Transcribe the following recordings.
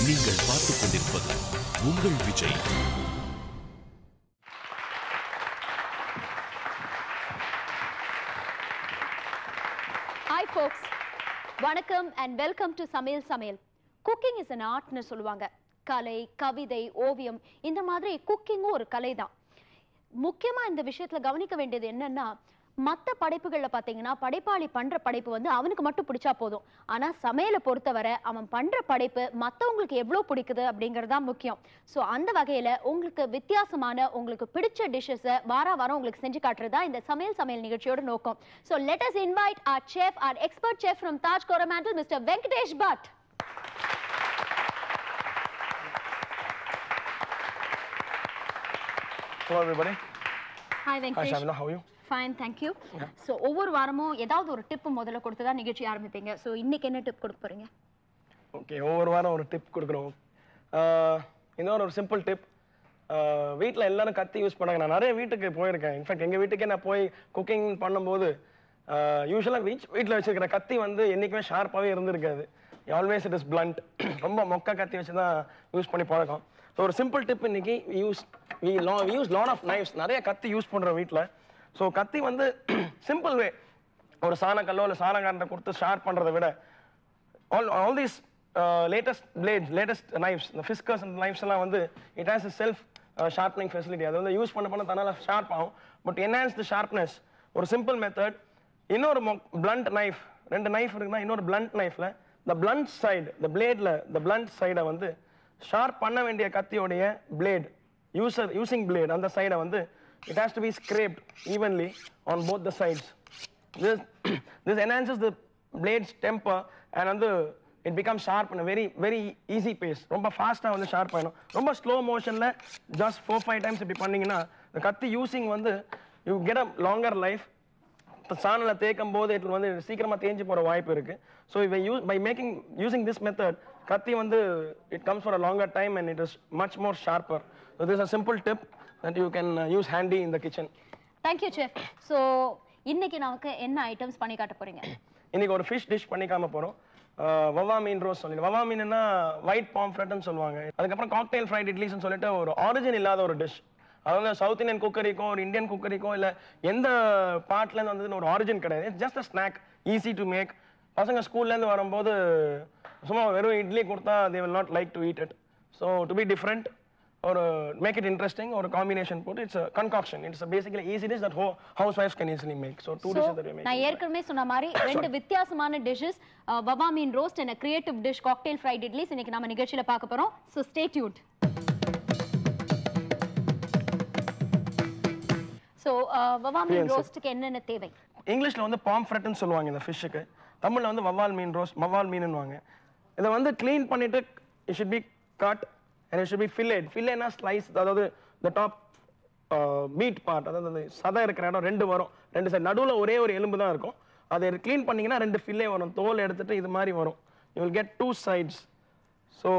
நீங்கள் பார்த்துக் கொண்டிருப்பது உங்கள் விஜய் ஹாய் ஃபோக்ஸ் வணக்கம் அண்ட் வெல்கம் டு சமையல் சமையல் குக்கிங் இஸ் an ஆர்ட்னு சொல்லுவாங்க கலை கவிதை ஓவியம் இந்த மாதிரி குக்கிங்கும் ஒரு கலை தான் முக்கியமா இந்த விஷயத்துல கவனிக்க வேண்டியது என்னன்னா மத்த படைப்புகள்ல பாத்தீங்கன்னா படைப்பாளி பண்ற படைப்பு வந்து அவனுக்கு மட்டும் பிடிச்சா போதும் ஆனா சமையலை பொறுத்தவரை அவன் பண்ற படைப்பு மத்தவங்களுக்கு எவ்வளவு பிடிக்குது அப்படிங்கிறது தான் முக்கியம் ஸோ அந்த வகையில உங்களுக்கு வித்தியாசமான உங்களுக்கு பிடிச்ச டிஷ்ஷஸை வார வாரம் உங்களுக்கு செஞ்சு காட்டுறது தான் இந்த சமையல் சமையல் நிகழ்ச்சியோட நோக்கம் so let us invite our chef our expert chef from Taj Coromandel mister Venkatesh Bhat Hello, everybody. Hi Hi, Venkatesh Shamina. How are you? Fine thank you so ஒவ்வொரு வாரமும் ஏதாவது ஒரு டிப் முதல்ல கொடுத்து தான் நிகழ்ச்சி ஆரம்பிப்பீங்க ஸோ இன்னைக்கு என்ன டிப் கொடுக்க போறீங்க ஓகே ஒவ்வொரு வாரம் ஒரு டிப் கொடுக்குறோம் இன்னொரு ஒரு சிம்பிள் டிப் வீட்டில் எல்லாரும் கத்தி யூஸ் பண்ணாங்க நான் நிறைய வீட்டுக்கு போயிருக்கேன் இன்ஃபேக்ட் எங்கள் வீட்டுக்கே நான் போய் குக்கிங் பண்ணும்போது யூஸ்வலாக வீச் வீட்டில் வச்சிருக்கிற கத்தி வந்து என்றைக்குமே ஷார்ப்பாகவே இருந்திருக்காது ஆல்வேஸ் இட் இஸ் blunt ரொம்ப மொக்க கத்தி வச்சு தான் யூஸ் பண்ணி பழக்கம் ஸோ ஒரு சிம்பிள் டிப் இன்னைக்கு யூஸ் வி லா யூஸ் லாட் ஆஃப் நைஃப்ஸ் நிறைய கத்தி யூஸ் பண்ணுறோம் வீட்டில் ஸோ கத்தி வந்து சிம்பிள் வே ஒரு சாணக்கல்லோ இல்லை சாணக்காரனை கொடுத்து ஷார்ப் பண்ணுறதை விட all all these uh, latest blades latest knives the fiskers and knives எல்லாம் வந்து it has a self uh, sharpening facility அது வந்து யூஸ் பண்ண பண்ண தன்னால ஷார்ப் ஆகும் பட் enhance the sharpness ஒரு சிம்பிள் மெத்தட் இன்னொரு blunt knife ரெண்டு knife இருக்குன்னா இன்னொரு blunt knifeல the blunt side the bladeல the blunt சைடை வந்து ஷார்ப் பண்ண வேண்டிய கத்தியோடைய blade யூசர் யூசிங் blade அந்த சைடை வந்து it has to be scraped evenly on both the sides this this enhances the blade's temper and வந்து it becomes sharp in a very very easy pace ரொம்ப ஃபாஸ்ட்டாக வந்து ஷார்ப் ஆயிடும் ரொம்ப slow மோஷனில் ஜஸ்ட் ஃபோர் ஃபைவ் டைம்ஸ் இப்படி பண்ணீங்கன்னா இந்த கத்தி யூசிங் வந்து you get a longer life இப்போ சாணல தேய்க்கும் போது இது வந்து சீக்கிரமா தேஞ்சு போற வாய்ப்பு இருக்கு ஸோ இவை use by making using this method கத்தி வந்து it comes for a longer time and it is much more sharper so this a simple tip that you can use handy in the kitchen thank you chef so இன்னைக்கு நமக்கு என்ன items பண்ணி காட்ட போறீங்க இன்னைக்கு ஒரு ஃபிஷ் டிஷ் பண்ணிக்காம போறோம் அஹ் வவ்வா மீன் rose சொல்லி வவ்வா மீன்னா ஒயிட் பாம்ஃப்ரெட்னு சொல்லுவாங்க அதுக்கப்புறம் காக்டெயில் ஃப்ரைட் இட்லிஸ்னு சொல்லிட்டு ஒரு ஆரிஜின் இல்லாத ஒரு டிஷ் அது வந்து சவுத் இந்தியன் குக்கரிக்கோ ஒரு இந்தியன் குக்கரிக்கோ இல்லை எந்த பார்ட்லேருந்து வந்ததுன்னு ஒரு ஆரிஜின் கிடையாது just a snack easy to make பசங்க ஸ்கூல்லேருந்து வரும்போது சும்மா வெறும் இட்லி கொடுத்தா they will not like to eat it so to be different ஒரு மேக் இட் இன்ட்ரெஸ்டிங் ஒரு காம்பினேஷன் போட்டு it's concoction it's basically easy dish that ஹோ house wives can easily make so two So, dishes that make நான் ஏற்கனவே சொன்ன மாதிரி ரெண்டு வித்தியாசமான டிஷ்ஷஸ் வவா மீன் roast and creative dish cocktail fried idlis இன்னைக்கு நம்ம நிகழ்ச்சியில பார்க்க போறோம் ஸோ ஸ்டே டியூட் ஸோ வவா மீன் Yes, sir. ரோஸ்ட்டுக்கு என்னென்ன தேவை இங்கிலீஷ்ல வந்து பாம்ஃப்ரெட்னு சொல்லுவாங்க இந்த ஃபிஷ்ஷுக்கு தமிழ்ல வந்து வவ்வால் மீன் ரோஸ் வவ்வால் மீனுவாங்க இதை வந்து க்ளீன் பண்ணிட்டு it should be cut and it should be filleted ஃபில்லேனா ஸ்லைஸ் அதாவது த டாப் மீட் பார்ட் அதாவது அந்த சதை இருக்கிற இடம் ரெண்டு வரும் ரெண்டு சைடு நடுவுல ஒரே ஒரு எலும்பு தான் இருக்கும் அதை க்ளீன் பண்ணீங்கன்னா ரெண்டு ஃபில்லே வரும் தோல் எடுத்துட்டு இது மாதிரி வரும் you will get two sides so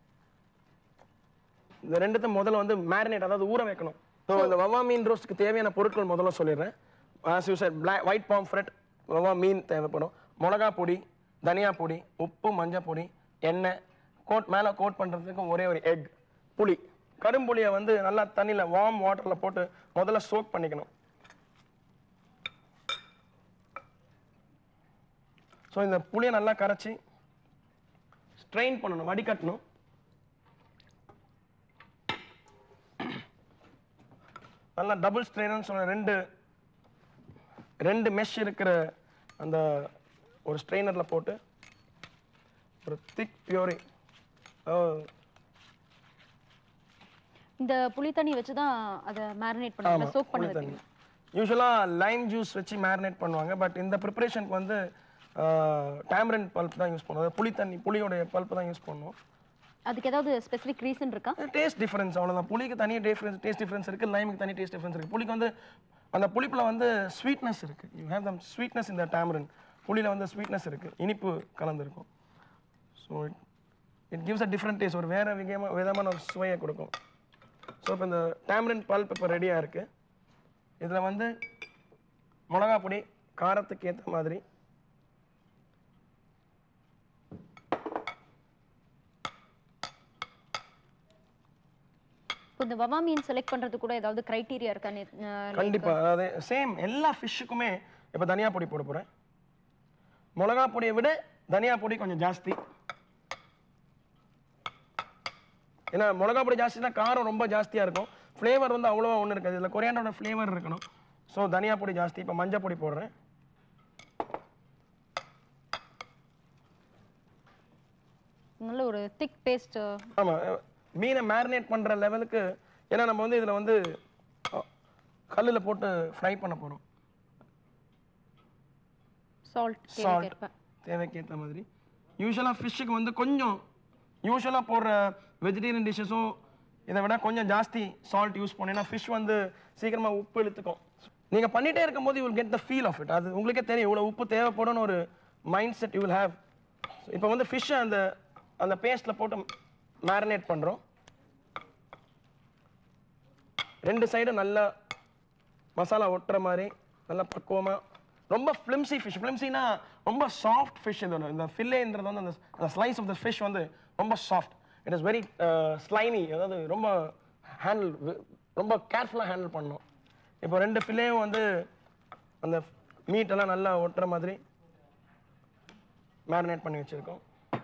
இந்த ரெண்டுத்தையும் முதல்ல வந்து மேரினேட் அதாவது ஊற வைக்கணும் ஸோ இந்த வவ்வா மீன் ரோஸ்ட்டுக்கு தேவையான பொருட்கள் முதல்ல சொல்லிடுறேன் as you sir black white pomfret வவ்வா மீன் தேவைப்படும் மிளகா பொடி தனியா பொடி உப்பு மஞ்சள் பொடி எண்ணெய் கோட் மேலே கோட் பண்ணுறதுக்கு ஒரே ஒரு எக் புளி கரும்புளியை வந்து நல்லா தண்ணியில் வார்ம் வாட்டரில் போட்டு முதல்ல சோக் பண்ணிக்கணும் ஸோ இந்த புளியை நல்லா கரைச்சி ஸ்ட்ரெயின் பண்ணணும் வடிகட்டணும் நல்லா டபுள் ஸ்ட்ரெயின்னு சொல்ல ரெண்டு ரெண்டு மெஷ் இருக்கிற அந்த ஒரு ஸ்ட்ரெயினரில் போட்டு ஒரு திக் பியூரி இந்த புளி தண்ணி வச்சு தான் அதை மேரினேட் பண்ணுவாங்க சோக் பண்ண வைப்பீங்க யூஸ்வலாக லைம் ஜூஸ் வச்சு மேரினேட் பண்ணுவாங்க பட் இந்த ப்ரிப்பரேஷனுக்கு வந்து டேமரன் பல்ப் தான் யூஸ் பண்ணுவோம் புளி தண்ணி புளியோடைய பல்ப் தான் யூஸ் பண்ணுவோம் அதுக்கு ஏதாவது ஸ்பெசிஃபிக் ரீசன் இருக்கா டேஸ்ட் டிஃபரன்ஸ் அவ்வளோதான் புளிக்கு தனி டிஃபரன்ஸ் டேஸ்ட் டிஃபரன்ஸ் இருக்குது லைமுக்கு தனி டேஸ்ட் டிஃபரன்ஸ் இருக்குது புளிக்கு வந்து அந்த புளிப்பில் வந்து ஸ்வீட்னஸ் இருக்குது யூ ஹேவ் தம் ஸ்வீட்னஸ் இந்த டேமரன் புளியில் வந்து ஸ்வீட்னஸ் இருக்குது இனிப்பு கலந்துருக்கும் so it it gives a different taste ஒரு வேறு விதமாக விதமான ஒரு சுவையை கொடுக்கும் ஸோ இப்போ இந்த டேமரன் பல்ப் இப்போ ரெடியாக இருக்குது இதில் வந்து மிளகா பொடி காரத்துக்கு ஏற்ற மாதிரி இப்போ இந்த வவா மீன் செலக்ட் பண்றது கூட ஏதாவது கிரைட்டீரியா இருக்கா நே- அஹ் like- கண்டிப்பா அதாவது சேம் எல்லா ஃபிஷ்ஷுக்குமே இப்போ தனியா பொடி போட போறேன் மிளகா பொடியை விட தனியா பொடி கொஞ்சம் ஜாஸ்தி ஏன்னா மிளகா பொடி ஜாஸ்தினா காரம் ரொம்ப ஜாஸ்தியா இருக்கும் ஃப்ளேவர் வந்து அவ்வளோவா ஒன்றும் இருக்காது இதில் கொரியாண்டரோட ஃப்ளேவர் இருக்கணும் ஸோ தனியா பொடி ஜாஸ்தி இப்போ மஞ்சள் பொடி போடுறேன் நல்ல ஒரு திக் பேஸ்ட் ஆமா அஹ், மீனை மேரினேட் பண்ற லெவலுக்கு ஏன்னா நம்ம வந்து இதுல வந்து அஹ், கல்லுல போட்டு ஃப்ரை பண்ண போறோம் சால்ட் சால்ட் கேட்பேன் தேவைக்கேற்ற மாதிரி யூஸ்வலாக ஃபிஷ்ஷுக்கு வந்து கொஞ்சம் யூஸ்வலாக போடுற வெஜிடேரியன் டிஷ்ஷஸும் இதை விட கொஞ்சம் ஜாஸ்தி சால்ட் யூஸ் பண்ணேன்னா ஃபிஷ் வந்து சீக்கிரமாக உப்பு இழுத்துக்கும் நீங்கள் பண்ணிட்டே இருக்கும்போது you will get the feel of it அது உங்களுக்கே தெரியும் இவ்வளோ உப்பு தேவைப்படும்னு ஒரு mind set you will have இப்போ வந்து ஃபிஷ்ஷை அந்த அந்த பேஸ்ட்டில் போட்டு மேரினேட் பண்ணுறோம் ரெண்டு சைடும் நல்லா மசாலா ஒட்டுற மாதிரி நல்லா பக்குவமா ரொம்ப ஃபிலிம்சி ஃபிஷ் ஃபிலிம்சினா ரொம்ப சாஃப்ட் ஃபிஷ் இது ஒன்று. இந்த ஃபில்லேன்றது வந்து அந்த அந்த ஸ்லைஸ் ஆஃப் த ஃபிஷ் வந்து ரொம்ப soft it is very slimy அதாவது ரொம்ப ஹேண்டில் ரொம்ப கேர்ஃபுல்லாக ஹேண்டில் பண்ணணும் இப்போ ரெண்டு ஃபில்லேயும் வந்து அந்த மீட் எல்லாம் நல்லா ஒட்டுற மாதிரி மேரினேட் பண்ணி வச்சுருக்கோம்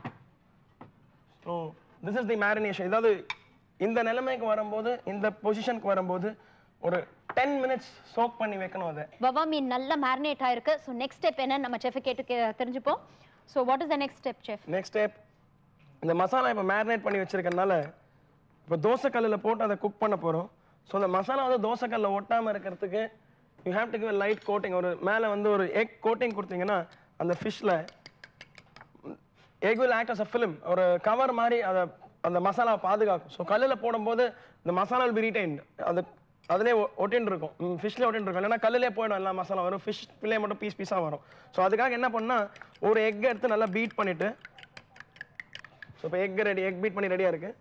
so this is the marination ஏதாவது இந்த நிலைமைக்கு வரும்போது இந்த பொசிஷனுக்கு வரும்போது ஒரு டென் மினிட்ஸ் சோக் பண்ணி வைக்கணும் அதை வவா மீன் நல்லா மேரினேட் ஆயிருக்கு ஸோ நெக்ஸ்ட் ஸ்டெப் என்னன்னு நம்ம செஃப் கேட்டு கே- தெரிஞ்சுப்போம் so what is the next step chef next step இந்த மசாலா இப்போ மேரினேட் பண்ணி வச்சிருக்கறனால இப்போ தோசைக்கல்லில் போட்டு அதை குக் பண்ண போகிறோம் ஸோ அந்த மசாலா வந்து தோசைக்கல்லில் ஒட்டாமல் இருக்கிறதுக்கு you have to give light coating ஒரு மேலே வந்து ஒரு எக் கோட்டிங் கொடுத்தீங்கன்னா அந்த ஃபிஷ்ஷில் egg will act as a film ஒரு கவர் மாதிரி அதை அந்த மசாலாவை பாதுகாக்கும் ஸோ கல்லில் போடும்போது இந்த மசாலா வில் பி ரீடைன்ட் அது அதிலே ஒட்டின்னு இருக்கும் ஃபிஷ்லேயே ஒட்டின்னு இருக்கும் இல்லைன்னா கல்லிலே போயிடும் எல்லா மசாலா வரும் ஃபிஷ் ஃபில்லே மட்டும் பீஸ் பீஸாக வரும் ஸோ அதுக்காக என்ன பண்ணா ஒரு எக் எடுத்து நல்லா பீட் பண்ணிட்டு ஸோ இப்போ எக் ரெடி எக் பீட் பண்ணி ரெடியாக இருக்கு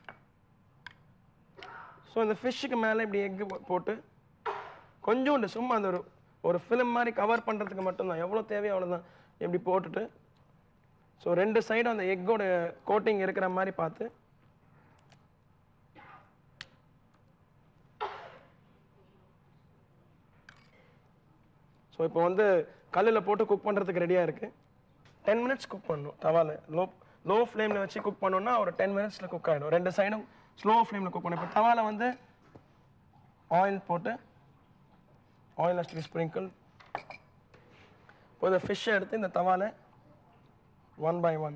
ஸோ இந்த ஃபிஷ்ஷுக்கு மேலே இப்படி எக் போட்டு கொஞ்சோண்டு சும்மா அந்த ஒரு ஒரு ஃபிலிம் மாதிரி கவர் பண்ணுறதுக்கு மட்டும்தான் எவ்வளோ தேவையோ அவ்வளோதான் இப்படி போட்டுட்டு ஸோ ரெண்டு சைடும் அந்த எக்கோட கோட்டிங் இருக்கிற மாதிரி பார்த்து ஸோ இப்போ வந்து கல்லில் போட்டு குக் பண்ணுறதுக்கு ரெடியாக இருக்குது டென் மினிட்ஸ் குக் பண்ணணும் தவால லோ லோ ஃப்ளேமில் வச்சு குக் பண்ணோம்னா ஒரு டென் மினிட்ஸில் குக் ஆகிடும் ரெண்டு சைடும் ஸ்லோ ஃப்ளேமில் குக் பண்ணணும் இப்போ தவால வந்து ஆயில் போட்டு ஆயில் அஸ்டி ஸ்ப்ரிங்கிள் இப்போ இந்த ஃபிஷ்ஷை எடுத்து இந்த தவால ஒன் பை ஒன்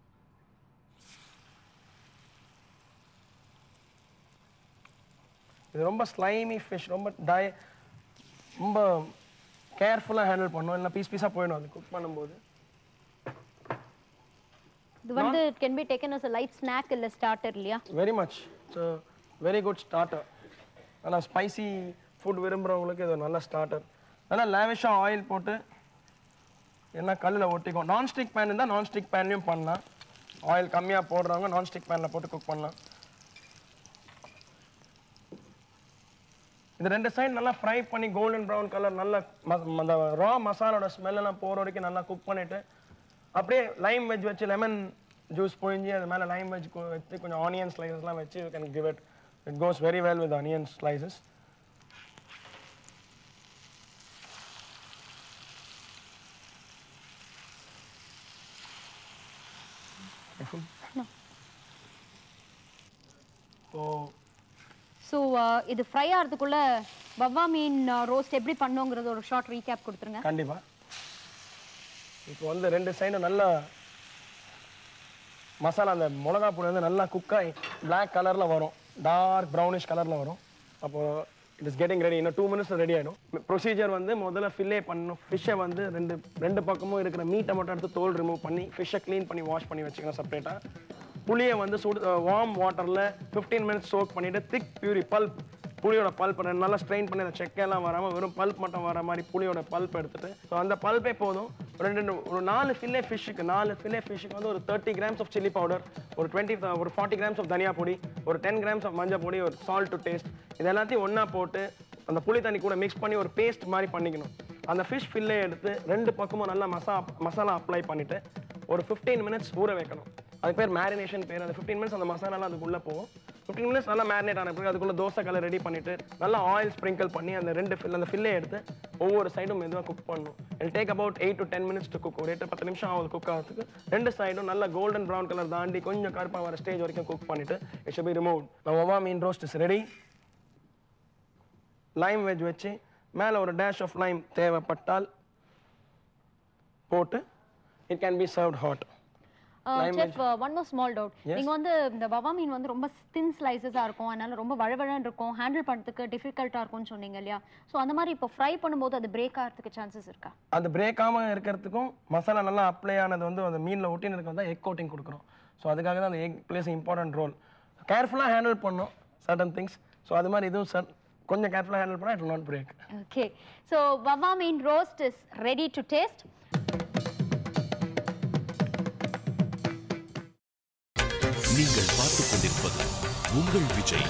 இது ரொம்ப ஸ்லைமி ஃபிஷ் ரொம்ப டை ரொம்ப கேர்ஃபுல்லாக ஹேண்டில் பண்ணும் இல்லை பீஸ் பீஸாக போயிடும் அது குக் பண்ணும்போது இது வந்து it can be taken as light snack இல்ல ஸ்டார்டர் இல்லையா very much it's very good starter நல்லா ஸ்பைசி ஃபுட் விரும்புகிறவங்களுக்கு இது ஒரு நல்ல ஸ்டார்டர் நல்லா லேவிஷாக ஆயில் போட்டு என்ன கல்லில் ஒட்டிக்கும் நான்ஸ்டிக் பேன் இருந்தால் நான்ஸ்டிக் பேன்லையும் பண்ணலாம் ஆயில் கம்மியாக போடுறவங்க நான்ஸ்டிக் பேனில் போட்டு குக் பண்ணலாம் இது ரெண்டு சைடு நல்லா ஃப்ரை பண்ணி கோல்டன் ப்ரௌன் கலர் நல்ல ம- அந்த ரா மசாலோட ஸ்மெல் எல்லாம் போகிற வரைக்கும் நல்லா குக் பண்ணிட்டு அப்படியே லைம் வெஜ் வச்சு லெமன் ஜூஸ் புழிஞ்சு அது மேலே லைம் வெஜ் வச்சு கொஞ்சம் ஆனியன் ஸ்லைசஸ்லாம் வச்சு you can give it it goes very well with onion slices so so இது ஃப்ரை ஆகிறதுக்குள்ள வவ்வா மீன் ரோஸ்ட் எப்படி பண்ணுங்கிறது ஒரு ஷார்ட் ரீகேப் கொடுத்துருங்க கண்டிப்பா இப்போ வந்து ரெண்டு சைடும் நல்லா மசாலா அந்த மிளகா பொடி வந்து நல்லா குக்காகி பிளாக் கலரில் வரும் டார்க் ப்ரௌனிஷ் கலரில் வரும் அப்போ இட் இஸ் கெட்டிங் ரெடி இன்னும் டூ மினிட்ஸ் ரெடி ஆகிடும் ப்ரொசீஜர் வந்து முதல்ல ஃபில்லே பண்ணணும் ஃபிஷ்ஷை வந்து ரெண்டு ரெண்டு பக்கமும் இருக்கிற மீட்டை மட்டும் எடுத்து தோல் ரிமூவ் பண்ணி ஃபிஷ்ஷை க்ளீன் பண்ணி வாஷ் பண்ணி வச்சுக்கணும் செப்பரேட்டாக புளியை வந்து சுடு வார்ம் வாட்டரில் ஃபிஃப்டீன் மினிட்ஸ் சோக் பண்ணிவிட்டு திக் பியூரி பல்ப் புளியோட பல்ப் நல்லா ஸ்ட்ரெயின் பண்ணி அந்த செக்கையெல்லாம் வராமல் வெறும் பல்ப் மட்டும் வர மாதிரி புளியோட பல்ப் எடுத்துட்டு ஸோ அந்த பல்பே போதும் ஒரு ரெண்டு ரெண்டு- ஒரு நாலு ஃபில்லே ஃபிஷ்ஷுக்கு நாலு ஃபில்லே ஃபிஷ்ஷுக்கு வந்து ஒரு thirty grams of chilli powder ஒரு டுவெண்ட்டி ஒரு ஃபார்ட்டி கிராம்ஸ் ஆஃப் தனியா பொடி ஒரு டென் கிராம்ஸ் ஆஃப் மஞ்சள் பொடி ஒரு சால்ட் டு டேஸ்ட் இது எல்லாத்தையும் ஒன்றா போட்டு அந்த புளி தண்ணி கூட மிக்ஸ் பண்ணி ஒரு பேஸ்ட் மாதிரி பண்ணிக்கணும் அந்த ஃபிஷ் ஃபில்லே எடுத்து ரெண்டு பக்கமும் நல்லா மசா மசாலா அப்ளை பண்ணிட்டு ஒரு 15 மினிட்ஸ் ஊற வைக்கணும் அது பேர் மேரினேஷன் பேர் அந்த ஃபிஃப்டீன் மினிட்ஸ் அந்த மசாலாலாம் அதுக்குள்ளே போகும் ஃபிஃப்டீன் மினிட்ஸ் நல்லா மேரினேட் ஆன பிறகு அதுக்குள்ள தோசை கலர் ரெடி பண்ணிட்டு நல்லா ஆயில் ஸ்ப்ரிங்கிள் பண்ணி அந்த ரெண்டு ஃபில் அந்த ஃபில்லே எடுத்து ஒவ்வொரு சைடும் மெதுவாக குக் பண்ணணும் it take about eight to ten minutes to cook ஒரு எட்டு பத்து நிமிஷம் ஆகுது குக் ஆகிறதுக்கு ரெண்டு சைடும் நல்லா கோல்டன் ப்ரௌன் கலர் தாண்டி கொஞ்சம் கருப்பாக வர ஸ்டேஜ் வரைக்கும் குக் பண்ணிட்டு இட் ஷுட் பி ரிமூவ் ஒவா மீன் roast is ready lime wedge வச்சு மேலே ஒரு டேஷ் ஆஃப் லைம் தேவைப்பட்டால் போட்டு it can be served hot Lime chef one more small doubt நீங்க வந்து இந்த வவா மீன் வந்து ரொம்ப தின் ஸ்லைசஸா இருக்கும் அதனால ரொம்ப வழவழன்னு இருக்கும் ஹேண்டில் பண்றதுக்கு டிஃபிகல்ட்டா இருக்கும்னு சொன்னீங்க இல்லையா ஸோ அந்த மாதிரி இப்போ ஃப்ரை பண்ணும்போது அது பிரேக் ஆகிறதுக்கு சான்சஸ் இருக்கா அது பிரேக் ஆகாம இருக்கிறதுக்கும் மசாலா நல்லா அப்ளை ஆனது வந்து அந்த மீனில் ஒட்டின்னு இருக்க வந்து எக் கோட்டிங் கொடுக்குறோம் ஸோ அதுக்காக தான் அந்த எக் பிளேஸ் இம்பார்ட்டன்ட் ரோல் கேர்ஃபுல்லாக ஹேண்டில் பண்ணும் சர்டன் திங்ஸ் ஸோ அது மாதிரி இதுவும் சர் கொஞ்சம் கேர்ஃபுல்லாக ஹேண்டில் பண்ணால் it not break okay so வவா மீன் roast is ready to taste நீங்கள் பார்த்துக் கொண்டிருப்பது உங்கள் விஜய்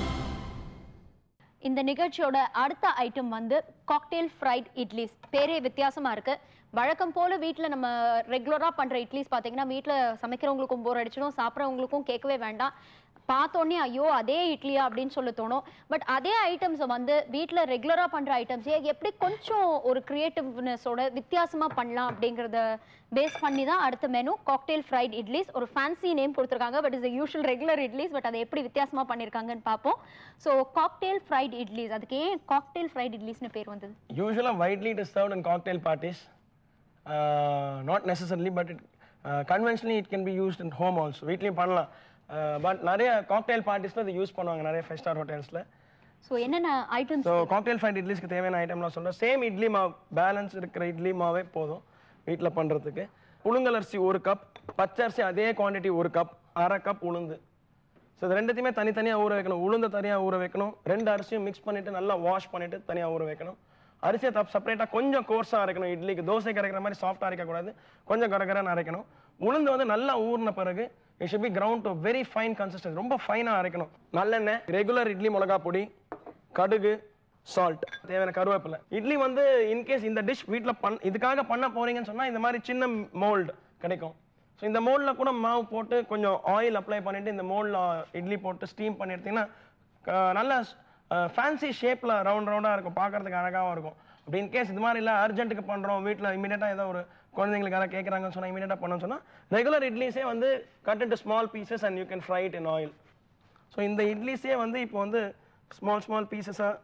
இந்த நிகழ்ச்சியோட அடுத்த ஐட்டம் வந்து காக்டெயில் ஃப்ரைட் இட்லிஸ் பேரே வித்தியாசமா இருக்கு வழக்கம் போல வீட்ல நம்ம ரெகுலரா பண்ற இட்லிஸ் பாத்தீங்கன்னா வீட்ல சமைக்கிறவங்களுக்கும் போர் அடிச்சிடும் சாப்பிட்றவங்களுக்கும் கேட்கவே வேண்டாம் பார்த்தோன்னே ஐயோ அதே இட்லியா அப்படின்னு சொல்ல தோணும் பட் அதே ஐட்டம்ஸை வந்து வீட்ல ரெகுலரா பண்ற ஐட்டம்ஸே எப்படி கொஞ்சம் ஒரு கிரியேட்டிவ்னஸோட வித்தியாசமா பண்ணலாம் அப்படிங்கறத பேஸ் பண்ணி தான் அடுத்த மெனு காக்டெயில் ஃப்ரைட் இட்லிஸ் ஒரு ஃபேன்சி நேம் கொடுத்துருக்காங்க but is usual regular idlis but அதை எப்படி வித்தியாசமா பண்ணியிருக்காங்கன்னு பார்ப்போம் ஸோ காக்டெயில் ஃப்ரைட் இட்லிஸ் அதுக்கு ஏன் காக்டெயில் ஃப்ரைட் இட்லிஸ்னு பேர் வந்தது Usually, widely it is served in cocktail parties. Uh, not necessarily, but it, uh, conventionally it can be used in home also. வீட்லேயும் பண்ணலாம் பட் நிறைய காக்டெயில் பார்ட்டிஸில் இது யூஸ் பண்ணுவாங்க நிறைய ஃபைவ் ஸ்டார் ஹோட்டல்ஸில் ஸோ என்னென்ன ஐட்டம்ஸ் ஸோ காக்டெயில் ஃப்ரைட் இட்லிஸ்க்கு தேவையான ஐட்டம்லாம் சொல்கிறேன் சேம் இட்லி மாவு பேலன்ஸ் இருக்கிற இட்லி மாவே போதும் வீட்டில் பண்ணுறதுக்கு புழுங்கலரிசி ஒரு கப் பச்சரிசி அதே குவாண்டிட்டி ஒரு கப் அரை கப் உளுந்து ஸோ இது ரெண்டுத்தையுமே தனித்தனியாக ஊற வைக்கணும் உளுந்த தனியாக ஊற வைக்கணும் ரெண்டு அரிசியும் மிக்ஸ் பண்ணிவிட்டு நல்லா வாஷ் பண்ணிவிட்டு தனியாக ஊற வைக்கணும் அரிசியை தப் செப்பரேட்டாக கொஞ்சம் கோர்ஸாக அரைக்கணும் இட்லிக்கு தோசைக்கு அரைக்கிற மாதிரி சாஃப்டாக அரைக்கக்கூடாது கொஞ்சம் கரகரன்னு அரைக்கணும் உளுந்து வந்து நல்லா ஊறின பிறகு it should be ground to very fine consistency ரொம்ப ஃபைனாக அரைக்கணும் நல்லெண்ணெய் ரெகுலர் இட்லி மிளகா பொடி கடுகு சால்ட் தேவையான கருவேப்பிலை இட்லி வந்து இன்கேஸ் இந்த டிஷ் வீட்டில் பண் இதுக்காக பண்ண போறீங்கன்னு சொன்னால் இந்த மாதிரி சின்ன மோல்டு கிடைக்கும் ஸோ இந்த மோல்டில் கூட மாவு போட்டு கொஞ்சம் ஆயில் அப்ளை பண்ணிட்டு இந்த மோல்டில் இட்லி போட்டு ஸ்டீம் பண்ணி எடுத்தீங்கன்னா க- நல்ல ஃபேன்சி ஷேப்பில் ரவுண்ட் ரவுண்டாக இருக்கும் பார்க்கறதுக்கு அழகாகவும் இருக்கும் அப்படி இன்கேஸ் இது மாதிரி இல்லை அர்ஜென்ட்டுக்கு பண்ணுறோம் வீட்டில் இமீடியட்டாக ஏதோ ஒரு குழந்தைங்களுக்கு யாராவது கேட்குறாங்கன்னு சொன்னால் இமீடியட்டாக பண்ணணும்னு சொன்னால் ரெகுலர் இட்லிஸே வந்து cut into small pieces and you can fry it in oil so இந்த இட்லிஸே வந்து இப்போ வந்து ஸ்மால் ஸ்மால் பீசஸாக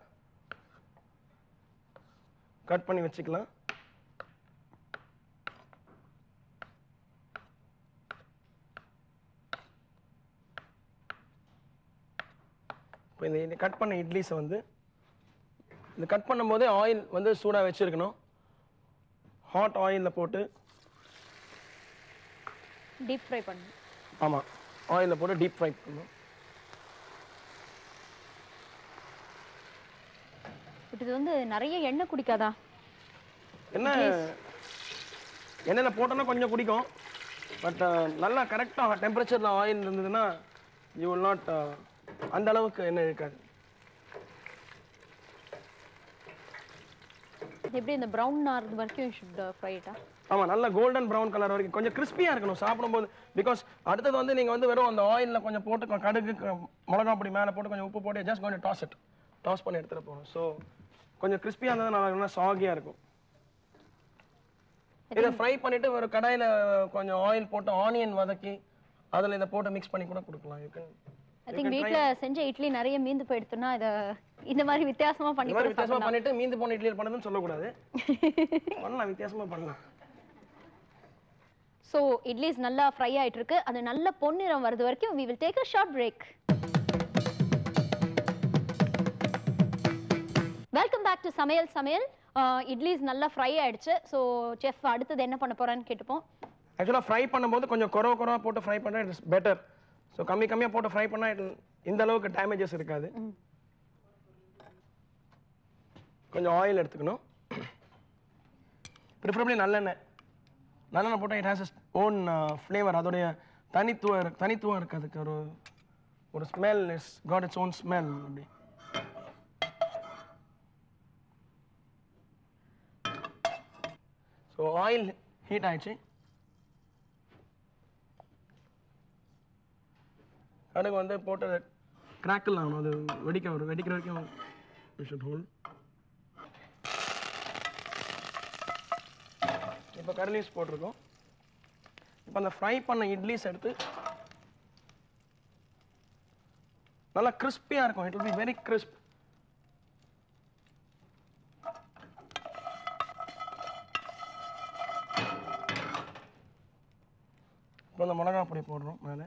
கட் பண்ணி வச்சுக்கலாம் இப்போ இந்த கட் பண்ண இட்லிஸை வந்து இந்த கட் பண்ணும்போதே ஆயில் வந்து சூடாக வச்சுருக்கணும் ஹாட் ஆயிலில் போட்டு டீப் ஃப்ரை பண்ணணும் ஆமாம் ஆயிலில் போட்டு டீப் ஃப்ரை பண்ணணும் பட் இது வந்து நிறைய எண்ணெய் குடிக்காதா என்ன எண்ணெயில் போட்டோன்னா கொஞ்சம் குடிக்கும் பட் நல்லா கரெக்டாக டெம்பரேச்சரில் ஆயில் இருந்ததுன்னா யூ வில் நாட் அந்த அளவுக்கு எண்ணெய் இருக்காது இது எப்படி இந்த ப்ரௌன் ஆறுது வரைக்கும் ஷுட் ஃப்ரை இட்டா ஆமாம் நல்ல கோல்டன் ப்ரௌன் கலர் வரைக்கும் கொஞ்சம் கிறிஸ்பியாக இருக்கணும் சாப்பிடும்போது பிகாஸ் அடுத்தது வந்து நீங்கள் வந்து வெறும் அந்த ஆயிலில் கொஞ்சம் போட்டு கொ- கடுகு க- மிளகா பொடி மேலே போட்டு கொஞ்சம் உப்பு போட்டு ஜஸ்ட் கொஞ்சம் டாஸ் இட் டாஸ் பண்ணி எடுத்துகிட்டு போகணும் ஸோ கொஞ்சம் கிறிஸ்பியாக இருந்தால் நல்லா நல்லா சாகியாக இருக்கும் இதை ஃப்ரை பண்ணிட்டு ஒரு கடாயில் கொஞ்சம் ஆயில் போட்டு ஆனியன் வதக்கி அதில் இதை போட்டு மிக்ஸ் பண்ணி கூட கொடுக்கலாம் யூ கேன் ஐ திங்க் வீட்ல செஞ்ச இட்லி நிறைய மீந்து போயிடுத்துன்னா இத இந்த மாதிரி வித்தியாசமா பண்ணி இந்த மாதிரி கூட வித்தியாசமா சாப்பிடலாம் பண்ணிட்டு மீந்து போன இட்லியில் பண்ணதுன்னு சொல்லக்கூடாது பண்ணலாம் வித்தியாசமா பண்ணலாம் ஸோ இட்லிஸ் நல்லா ஃப்ரை ஆயிட்டு இருக்கு அது நல்ல பொன்னிறம் வருது வரைக்கும் we will take a short break welcome back to Samayal Samayal idlis நல்லா ஃப்ரை ஆயிடுச்சு ஸோ செஃப் அடுத்தது என்ன பண்ண போறான்னு கேட்டுப்போம் ஆக்சுவலாக ஃப்ரை பண்ணும்போது கொஞ்சம் குறவ குறவா போட்டு ஃப்ரை பண்ணால் இட்ஸ் பெட்டர் ஸோ கம்மி கம்மியாக போட்டு ஃப்ரை பண்ணால் it will- இந்த அளவுக்கு டேமேஜஸ் இருக்காது கொஞ்சம் ஆயில் எடுத்துக்கணும் ப்ரிஃபரபிளி நல்லெண்ணெய் நல்லெண்ணெய் போட்டால் இட் ஹேஸ் ஓன் ஃப்ளேவர் அதோடைய தனித்துவம் இருக்கு- தனித்துவம் இருக்குது அதுக்கு ஒரு ஒரு smell is got its own smell அப்படி ஸோ ஆயில் ஹீட் ஆயிடுச்சு கடுகு வந்து போட்டு கிராக்கிள் ஆகணும் அது வெடிக்க வரும் வெடிக்கிற வரைக்கும் ஷுட் ஹோல் இப்போ கரி லீவ்ஸ் போட்டிருக்கோம் இப்போ அந்த ஃப்ரை பண்ண இட்லிஸ் எடுத்து நல்லா கிறிஸ்பியாக இருக்கும் it will be very crisp இப்போ இந்த மிளகா பொடி போடுறோம் மேலே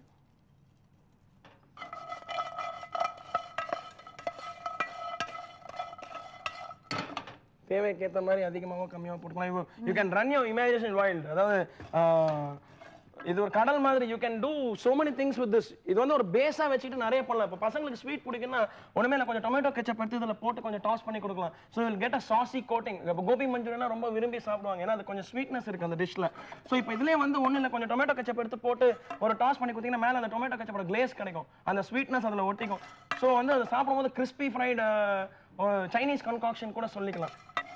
தேவைக்கு ஏற்ற மாதிரி அதிகமாகவோ கம்மியாக போட்டுக்கலாம் you can run your imagination wild அதாவது ஆஹ், இது ஒரு கடல் மாதிரி you can do so many things with this இது வந்து ஒரு பேஸாக வச்சுட்டு நிறைய பண்ணலாம் இப்போ பசங்களுக்கு ஸ்வீட் பிடிக்குன்னா ஒன்றுமே இல்லை கொஞ்சம் டொமேட்டோ கெச்சப் எடுத்து இதில் போட்டு கொஞ்சம் டாஸ் பண்ணி கொடுக்கலாம் so will get a saucy coating இப்போ கோபி மஞ்சூரியனா ரொம்ப விரும்பி சாப்பிடுவாங்க ஏன்னா அது கொஞ்சம் ஸ்வீட்னஸ் இருக்குது அந்த டிஷ்ல ஸோ இப்போ இதுலேயே வந்து ஒன்றும் இல்லை கொஞ்சம் டொமேட்டோ கெச்சப் எடுத்து போட்டு ஒரு டாஸ் பண்ணி கொடுத்தீங்கன்னா மேலே அந்த டொமேட்டோ கெச்சப்போட கிளேஸ் கிடைக்கும் அந்த ஸ்வீட்னஸ் அதில் ஒட்டிக்கும் ஸோ வந்து அதை சாப்பிடும்போது கிறிஸ்பி ஃப்ரைடு சைனீஸ் கன்காக்ஷன் கூட சொல்லிக்கலாம்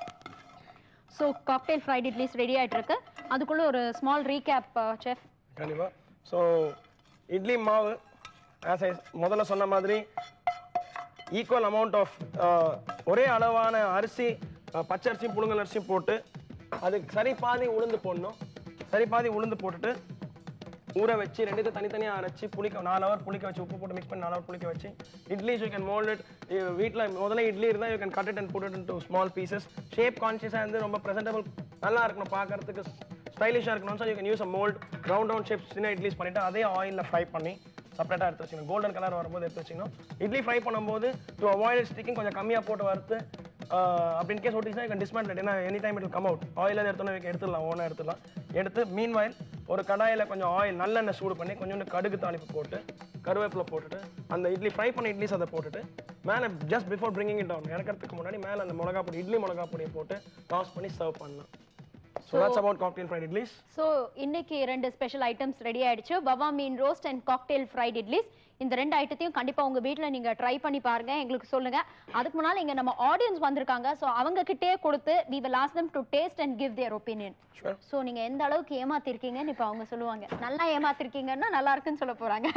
so cocktail fried idlis ready ஆயிட்டு இருக்கு அதுக்குள்ள ஒரு ஸ்மால் ரீகேப் செஃப் கண்டிப்பாக ஸோ இட்லி மாவு ஆஸ் ஐ முதல்ல சொன்ன மாதிரி ஈக்குவல் அமௌண்ட் ஆஃப் ஒரே அளவான அரிசி அஹ், பச்சை அரிசியும் புழுங்கல் அரிசியும் போட்டு அதுக்கு சரி பாதி உளுந்து போடணும் சரி பாதி உளுந்து போட்டுட்டு ஊற வச்சு ரெண்டுத்தையும் தனித்தனியாக அரைச்சி புளிக்க நாலு ஹவர் புளிக்க வச்சு உப்பு போட்டு மிக்ஸ் பண்ணி நாலு ஹவர் புளிக்க வச்சு idlis you can mould it வீட்டில் முதல்ல இட்லி இருந்தால் you can cut it and put it into small pieces shape கான்ஷியஸாக இருந்து ரொம்ப ப்ரெசென்டபிள் நல்லா இருக்கணும் பார்க்கறதுக்கு ஸ்டைலிஷாக இருக்கணும் so you can use a mould round round shape சின்ன இட்லிஸ் பண்ணிவிட்டு அதே ஆயிலில் ஃப்ரை பண்ணி செப்பரேட்டாக எடுத்து வச்சுக்கணும் கோல்டன் கலர் வரும்போது எடுத்து வச்சுக்கணும் இட்லி ஃப்ரை பண்ணும்போது டு அவாய்ட் ஸ்டிக்கிங் கொஞ்சம் கம்மியாக போட்டு வறுத்து ஆஹ் அப்படின்னு கேஸ் ஓட்டிச்சுன்னா you டிஸ்மேண்டில் ஏன்னா any time it come out oil எடுத்தோன்னே எடுத்துடலாம் ஓனாக எடுத்துடலாம் எடுத்து மீன் வாயில் ஒரு கடாயில் கொஞ்சம் ஆயில் நல்லெண்ணெய் சூடு பண்ணி கொஞ்சோண்டு கடுகு தாளிப்பு போட்டு கருவேப்பிலை போட்டுட்டு அந்த இட்லி ஃப்ரை பண்ண இட்லிஸ் அதை போட்டுட்டு மேலே just before bringing it down இறக்கிறதுக்கு முன்னாடி மேலே அந்த மிளகா பொடி இட்லி மிளகா பொடியை போட்டு டாஸ் பண்ணி சர்வ் பண்ணலாம் so that's about cocktail fried idlis so இன்னைக்கு ரெண்டு ஸ்பெஷல் ஐட்டம்ஸ் ரெடி ஆயிடுச்சு வவா மீன் roast and cocktail fried idlis இந்த ரெண்டு ஐட்டத்தையும் கண்டிப்பா உங்க வீட்ல நீங்க ட்ரை பண்ணி பாருங்க எங்களுக்கு சொல்லுங்க அதுக்கு முன்னால இங்க நம்ம ஆடியன்ஸ் வந்திருக்காங்க ஸோ அவங்க கிட்டே கொடுத்து we will ask them to taste and give their opinion Sure. So நீங்க எந்த அளவுக்கு ஏமாத்திருக்கீங்கன்னு இப்போ அவங்க சொல்லுவாங்க நல்லா ஏமாத்திருக்கீங்கன்னா நல்லா இருக்குன்னு சொல்ல போறாங்க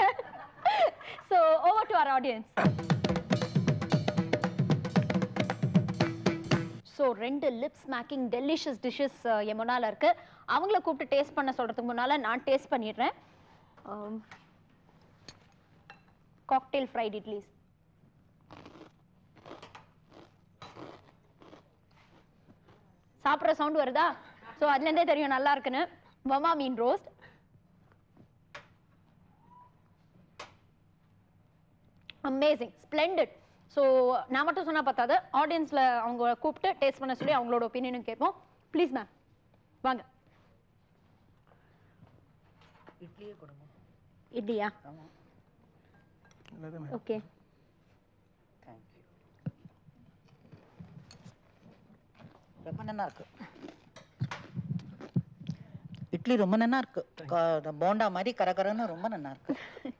so over to our audience so ரெண்டு லிப் ஸ்மேக்கிங் டெலிஷியஸ் டிஷ்ஷஸ் என் முன்னால் இருக்கு அவங்கள கூப்பிட்டு டேஸ்ட் பண்ண சொல்றதுக்கு முன்னால நான் டேஸ்ட் பண்ணிடுறேன் காக்டெயில் ஃப்ரைட் இட்லிஸ் சாப்பிட்ற சவுண்ட் வருதா ஸோ அதுலேருந்தே தெரியும் நல்லா இருக்குன்னு வமா மீன் ரோஸ்ட் அமேசிங் ஸ்ப்ளெண்டட் ஸோ நான் மட்டும் சொன்னா பத்தாது ஆடியன்ஸில் அவங்க கூப்பிட்டு டேஸ்ட் பண்ண சொல்லி அவங்களோட ஒப்பீனியனும் கேட்போம் ப்ளீஸ் மேம் வாங்க இட்லியே கொடுங்க இட்லியா ஆமாம் எல்லாத்தையுமே. ஓகே தேங்க்யூ ரொம்ப நல்லா இருக்கு இட்லி ரொம்ப நல்லா இருக்கு க- போண்டா மாதிரி கரகரன்னு ரொம்ப நல்லா இருக்கு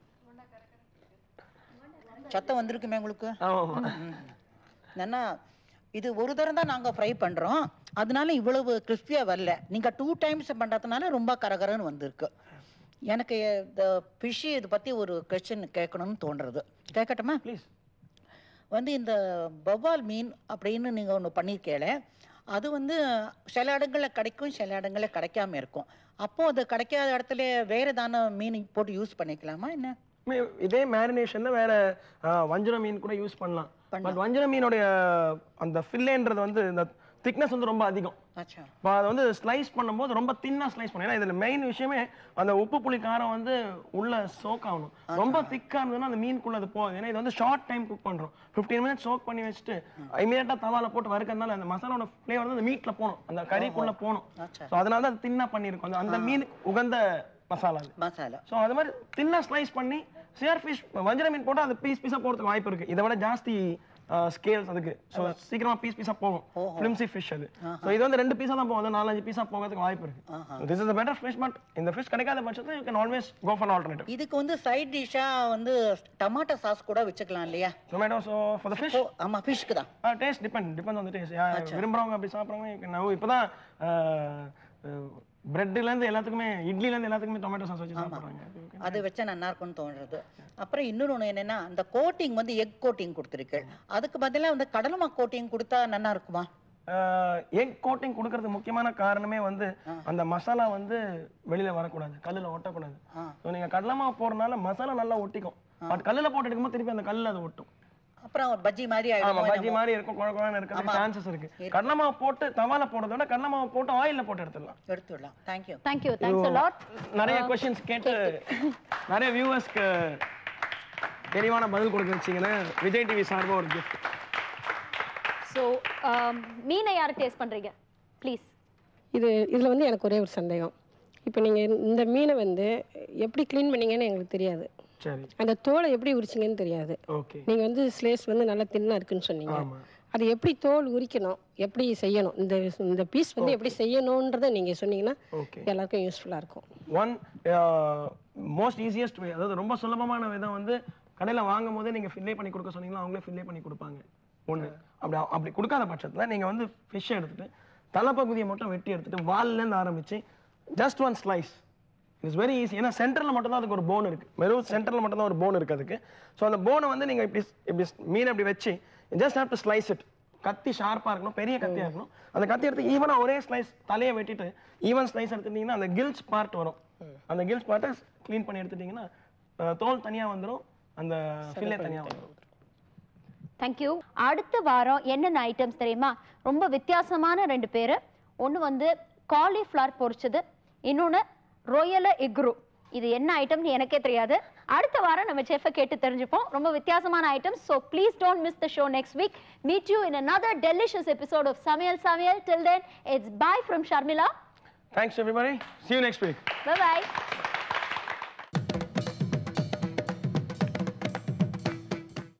சத்தம் வந்திருக்குமே உங்களுக்கு ஆமா ஆமா ம். என்னன்னா இது ஒரு தரம் தான் நாங்க ஃப்ரை பண்றோம் அதனால இவ்வளவு கிறிஸ்பியா வரல நீங்க டூ டைம்ஸ் பண்றதுனால ரொம்ப கரகரன்னு வந்திருக்கு எனக்கு இந்த ஃபிஷ் இது பத்தி ஒரு கொஸ்டின் கேட்கணும்னு தோன்றது கேட்கட்டுமா ப்ளீஸ் வந்து இந்த வவ்வால் மீன் அப்படின்னு நீங்கள் ஒன்று பண்ணியிருக்கேல அது வந்து சில இடங்களில் கிடைக்கும் சில இடங்களில் கிடைக்காம இருக்கும் அப்போ அது கிடைக்காத இடத்துல வேற ஏதான மீன் போட்டு யூஸ் பண்ணிக்கலாமா என்ன மே- இதே மேரினேஷன்ல வேற ஆஹ், வஞ்சர மீன் கூட யூஸ் பண்ணலாம் பட் வஞ்சர மீனுடைய அந்த ஃபில்லேன்றது வந்து இந்த திக்னஸ் வந்து ரொம்ப அதிகம் ஆச்சா இப்போ அதை வந்து ஸ்லைஸ் பண்ணும்போது ரொம்ப தின்னா ஸ்லைஸ் பண்ணும் ஏன்னா இதில் மெயின் விஷயமே அந்த உப்பு புளி காரம் வந்து உள்ள சோக் ஆகணும் ரொம்ப திக்காக இருந்ததுன்னா அந்த மீனுக்குள்ள அது போகுது ஏன்னா இது வந்து ஷார்ட் டைம் குக் பண்ணுறோம் ஃபிஃப்டீன் மினிட்ஸ் சோக் பண்ணி வச்சுட்டு இமீடியட்டாக தவால போட்டு வறுக்கிறதுனால அந்த மசாலாவோட ஃப்ளேவர் வந்து அந்த மீட்டில் போகணும் அந்த கறிக்குள்ள போகணும் ஆச்சா ஸோ அதனால தான் அது தின்னா பண்ணியிருக்கோம் அந்த- அந்த மீனுக்கு உகந்த மசாலா அது மசாலா ஸோ அது மாதிரி தின்னா ஸ்லைஸ் பண்ணி சியர் ஃபிஷ் வஞ்சர மீன் போட்டால் அது பீஸ் பீஸாக போகிறதுக்கு வாய்ப்பு இருக்கு இதை விட ஜாஸ்தி ஸ்கேல்ஸ் அதுக்கு ஸோ சீக்கிரமா பீஸ் பீஸாக போகும் ஃபிலிம்சி ஃபிஷ் அது ஸோ இது வந்து ரெண்டு பீஸாக தான் போகும் அது நாலஞ்சு பீஸாக போகிறதுக்கு வாய்ப்பு இருக்கு this is better fish but இந்த ஃபிஷ் கிடைக்காத பட்சத்தில் you can always go for alternative இதுக்கு வந்து சைட் டிஷ்ஷாக வந்து டமாட்டோ சாஸ் கூட வச்சுக்கலாம் இல்லையா tomato so for the fish oh ஆமாம் ஃபிஷ்க்கு தான் taste depend depend on the taste விரும்புறவங்க அப்படி சாப்பிட்றவங்க இப்போ தான் பிரெட்ல இருந்து எல்லாத்துக்குமே இட்லில இருந்து எல்லாத்துக்குமே டொமேட்டோ சாஸ் வச்சு சாப்பிடுறாங்க அது வச்சா நல்லா இருக்கும்னு தோன்றது அப்புறம் இன்னொரு ஒண்ணு என்னன்னா அந்த கோட்டிங் வந்து எக் கோட்டிங் கொடுத்துருக்கு அதுக்கு பதிலா வந்து கடலமா கோட்டிங் கொடுத்தா நல்லா இருக்குமா எக் கோட்டிங் கொடுக்கறதுக்கு முக்கியமான காரணமே வந்து அந்த மசாலா வந்து வெளியில வரக்கூடாது கல்லுல ஒட்டக்கூடாது ஆ. ஸோ நீங்க கடலை மாவு போடுறதுனால மசாலா நல்லா ஒட்டிக்கும் பட் கல்லுல போட்டு எடுக்கும்போது திருப்பி அந்த கல்லுல அது ஒட்டும் அப்புறம் ஒரு பஜ்ஜி மாதிரி ஆமா ஆயிடும் பஜ்ஜி மாதிரி இருக்கும் குழ குழன்னு இருக்கிறது சான்சஸ் இருக்கு கடலை மாவு போட்டு தவால போடுறத விட கடலை மாவு போட்டு ஆயில்ல போட்டு எடுத்துடலாம் எடுத்துடலாம் தேங்க்யூ தேங்க்யூ தேங்க்ஸ் லாட் நிறைய கொஸ்டின்ஸ் கேட்டு நிறைய வியூவர்ஸ்க்கு தெளிவான பதில் கொடுக்க வச்சீங்கன்னா விஜய் டிவி சார்பா ஒரு gift ஸோ மீனை யார் டேஸ்ட் பண்றீங்க ப்ளீஸ் இது இதில் வந்து எனக்கு ஒரே ஒரு சந்தேகம் இப்போ நீங்கள் இந்த மீனை வந்து எப்படி க்ளீன் பண்ணீங்கன்னு எங்களுக்கு தெரியாது சரி அந்த தோலை எப்படி உரிச்சிங்கன்னு தெரியாது ஓகே நீங்கள் வந்து ஸ்லேஸ் வந்து நல்லா தின்னா இருக்குன்னு சொன்னீங்க ஆமா அது எப்படி தோல் உரிக்கணும் எப்படி செய்யணும் இந்த இந்த பீஸ் வந்து எப்படி செய்யணுன்றதை நீங்கள் சொன்னீங்கன்னா ஓகே எல்லாருக்கும் யூஸ்ஃபுல்லாக இருக்கும் ஒன் மோஸ்ட் ஈஸியஸ்ட் வே அதாவது ரொம்ப சுலபமான விதம் வந்து கடையில வாங்கும் போதே நீங்க ஃபில்லே பண்ணி கொடுக்க சொன்னீங்களா அவங்களே ஃபில்லே பண்ணி கொடுப்பாங்க ஒண்ணு அப்படி அப்படி கொடுக்காத பட்சத்துல நீங்க வந்து ஃபிஷ் எடுத்துட்டு தலைப்பகுதியை மட்டும் வெட்டி எடுத்துட்டு வால்ல இருந்து ஆரம்பிச்சு just one slice it's very easy ஏன்னா சென்டர்ல மட்டும் தான் அதுக்கு ஒரு போன் இருக்கு வெறும் சென்டர்ல மட்டும் தான் ஒரு போன் இருக்கு அதுக்கு ஸோ அந்த போனை வந்து நீங்க இப்படி இப்படி மீன் இப்படி வச்சு just have to slice it கத்தி ஷார்ப்பா இருக்கணும் பெரிய கத்தியா இருக்கணும் அந்த கத்தி எடுத்து ஈவனா ஒரே ஸ்லைஸ் தலையை வெட்டிட்டு ஈவன் ஸ்லைஸ் எடுத்துட்டீங்கன்னா அந்த கில்ஸ் பார்ட் வரும் அந்த கில்ஸ் பார்ட்டை க்ளீன் பண்ணி எடுத்துட்டீங்கன்னா அஹ், தோல் தனியா வந்துரும் அந்த ஃபில்லே தனியா வந்துரும் தேங்க்யூ அடுத்த வாரம் என்னென்ன ஐட்டம்ஸ் தெரியுமா ரொம்ப வித்தியாசமான ரெண்டு பேர் ஒன்று வந்து காலிஃப்ளவர் பொரிச்சது இன்னொன்று ரொயல இக்ரு இது என்ன ஐட்டம்னு எனக்கே தெரியாது அடுத்த வாரம் நம்ம செஃப்பை கேட்டு தெரிஞ்சுப்போம் ரொம்ப வித்தியாசமான items so please don't miss the show next week meet you in another delicious episode of சமையல் சமையல் till then it's bye from Sharmila thanks everybody see you next week bye bye